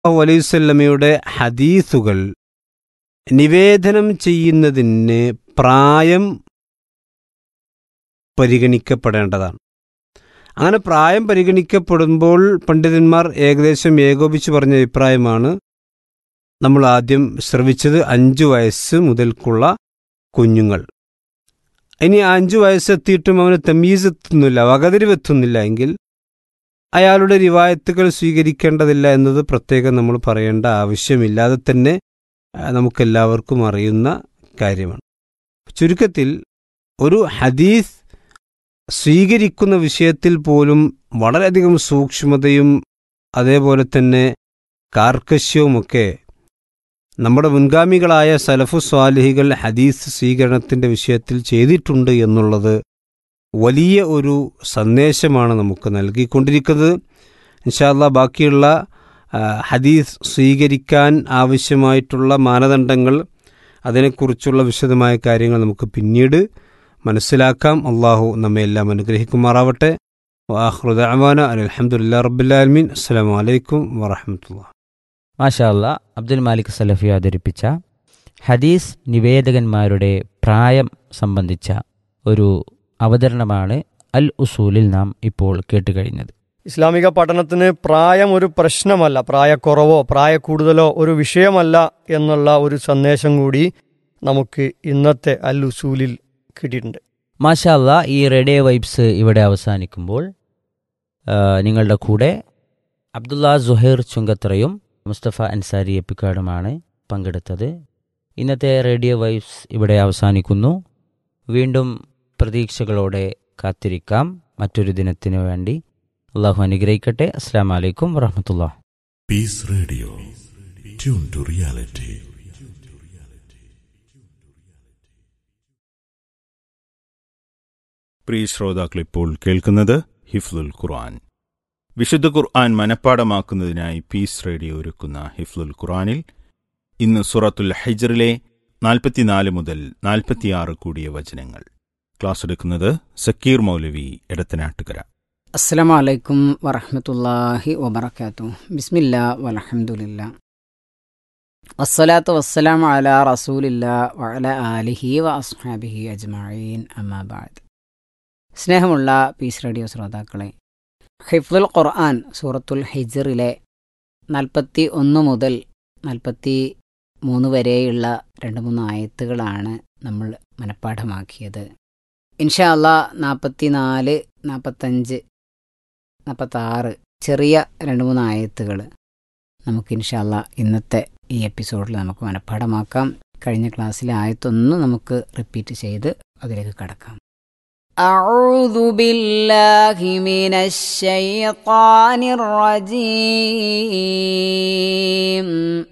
അലൈവല്ലമയുടെ ഹദീസുകൾ നിവേദനം ചെയ്യുന്നതിന് പ്രായം പരിഗണിക്കപ്പെടേണ്ടതാണ് അങ്ങനെ പ്രായം പരിഗണിക്കപ്പെടുമ്പോൾ പണ്ഡിതന്മാർ ഏകദേശം ഏകോപിച്ച് പറഞ്ഞ അഭിപ്രായമാണ് നമ്മൾ ആദ്യം ശ്രവിച്ചത് അഞ്ചു വയസ്സ് മുതൽക്കുള്ള കുഞ്ഞുങ്ങൾ ഇനി അഞ്ചു വയസ്സെത്തിയിട്ടും അവന് തമീസ് എത്തുന്നില്ല വകതിരിവെത്തുന്നില്ല എങ്കിൽ അയാളുടെ റിവായത്തുകൾ സ്വീകരിക്കേണ്ടതില്ല എന്നത് പ്രത്യേകം നമ്മൾ പറയേണ്ട ആവശ്യമില്ലാതെ തന്നെ ആ, നമുക്കെല്ലാവർക്കും അറിയുന്ന കാര്യമാണ് ചുരുക്കത്തിൽ ഒരു ഹദീസ് സ്വീകരിക്കുന്ന വിഷയത്തിൽ പോലും വളരെയധികം സൂക്ഷ്മതയും അതേപോലെ തന്നെ കാർക്കശ്യവുമൊക്കെ നമ്മുടെ മുൻഗാമികളായ സലഫു സ്വാലിഹികൾ ഹദീസ് സ്വീകരണത്തിൻ്റെ വിഷയത്തിൽ ചെയ്തിട്ടുണ്ട് എന്നുള്ളത് വലിയ ഒരു സന്ദേശമാണ് നമുക്ക് നൽകിക്കൊണ്ടിരിക്കുന്നത് ഇൻഷാല്ല ബാക്കിയുള്ള ആ, ഹദീസ് സ്വീകരിക്കാൻ ആവശ്യമായിട്ടുള്ള മാനദണ്ഡങ്ങൾ അതിനെക്കുറിച്ചുള്ള വിശദമായ കാര്യങ്ങൾ നമുക്ക് പിന്നീട് മനസ്സിലാക്കാം അള്ളാഹു നമ്മെ എല്ലാം അനുഗ്രഹിക്കുമാറാവട്ടെ വാഹൃദാന അലഹമുല്ലാ റബ്ബുലാലമീൻ അസ്സാം വലൈക്കും വാഹമത്തുള്ള മാഷാ അല്ലാ അബ്ദുൽ മാലിക് സലഫി അവതരിപ്പിച്ച ഹദീസ് നിവേദകന്മാരുടെ പ്രായം സംബന്ധിച്ച ഒരു അവതരണമാണ് അൽ ഉസൂലിൽ നാം ഇപ്പോൾ കേട്ടുകഴിഞ്ഞത് ഇസ്ലാമിക പഠനത്തിന് പ്രായം ഒരു പ്രശ്നമല്ല പ്രായക്കുറവോ പ്രായ കൂടുതലോ ഒരു വിഷയമല്ല എന്നുള്ള ഒരു സന്ദേശം കൂടി നമുക്ക് ഇന്നത്തെ അൽ ഉസൂലിൽ കിട്ടിയിട്ടുണ്ട് മാഷാ അല്ലാ ഈ റേഡിയോ വൈബ്സ് ഇവിടെ അവസാനിക്കുമ്പോൾ ആ, നിങ്ങളുടെ കൂടെ അബ്ദുള്ള സുഹൈർ ചുങ്കത്രയും മുസ്തഫ അൻസാരി എപ്പിക്കാടുമാണ് പങ്കെടുത്തത് ഇന്നത്തെ റേഡിയോ വൈബ്സ് ഇവിടെ അവസാനിക്കുന്നു വീണ്ടും പ്രതീക്ഷകളോടെ കാത്തിരിക്കാം മറ്റൊരു ദിനത്തിനു വേണ്ടി അള്ളാഹു അനുഗ്രഹിക്കട്ടെ അസ്സാം വലൈക്കും വറഹമത്തുള്ള Peace Radio. Tune to reality. പ്രിയ ശ്രോതാക്കൾ ഇപ്പോൾ കേൾക്കുന്നത് ഹിഫ്ലുൽ ഖുർആൻ വിശുദ്ധ ഖുർആൻ മനഃപ്പാടമാക്കുന്നതിനായി പീസ് റേഡിയോ ഒരുക്കുന്ന ഹിഫ്ലുൽ ഖുർആനിൽ ഇന്ന് സുറത്തുൽ ഹൈജറിലെ നാൽപ്പത്തിനാല് മുതൽ നാൽപ്പത്തിയാറ് കൂടിയ വചനങ്ങൾ ക്ലാസ് എടുക്കുന്നത് സക്കീർ മൗലവി എടത്തനാട്ടുകര അസ്സലാമു അലൈക്കും വറഹ്മത്തുള്ളാഹി വബറകാതുഹു ബിസ്മില്ലാ വൽഹംദുലില്ലാ വസ്സലാത്തു വസ്സലാമു അലാ റസൂലില്ലാ വഅല ആലിഹി വ അസ്ഹാബിഹി അജ്മഈൻ അമ്മാ ബഅദ് സ്നേഹമുള്ള പീസ് റേഡിയോ ശ്രോതാക്കളെ ഹിഫ്ദുൽ ഖുർആൻ സൂറത്തുൽ ഹിജ്റിലെ നാൽപ്പത്തി ഒന്ന് മുതൽ നാൽപ്പത്തി മൂന്ന് വരെയുള്ള രണ്ട് മൂന്ന് ആയത്തുകളാണ് നമ്മൾ മനഃപ്പാഠമാക്കിയത് ഇൻഷാ അല്ലാ നാൽപ്പത്തി നാല് നാൽപ്പത്തഞ്ച് നാൽപ്പത്താറ് ചെറിയ രണ്ട് മൂന്ന് ആയത്തുകൾ നമുക്ക് ഇൻഷാല്ല ഇന്നത്തെ ഈ എപ്പിസോഡിൽ നമുക്ക് മനഃപ്പാഠമാക്കാം കഴിഞ്ഞ ക്ലാസ്സിലെ ആയത്തൊന്ന് നമുക്ക് റിപ്പീറ്റ് ചെയ്ത് അതിലേക്ക് കടക്കാം أعوذ بالله من الشيطان الرجيم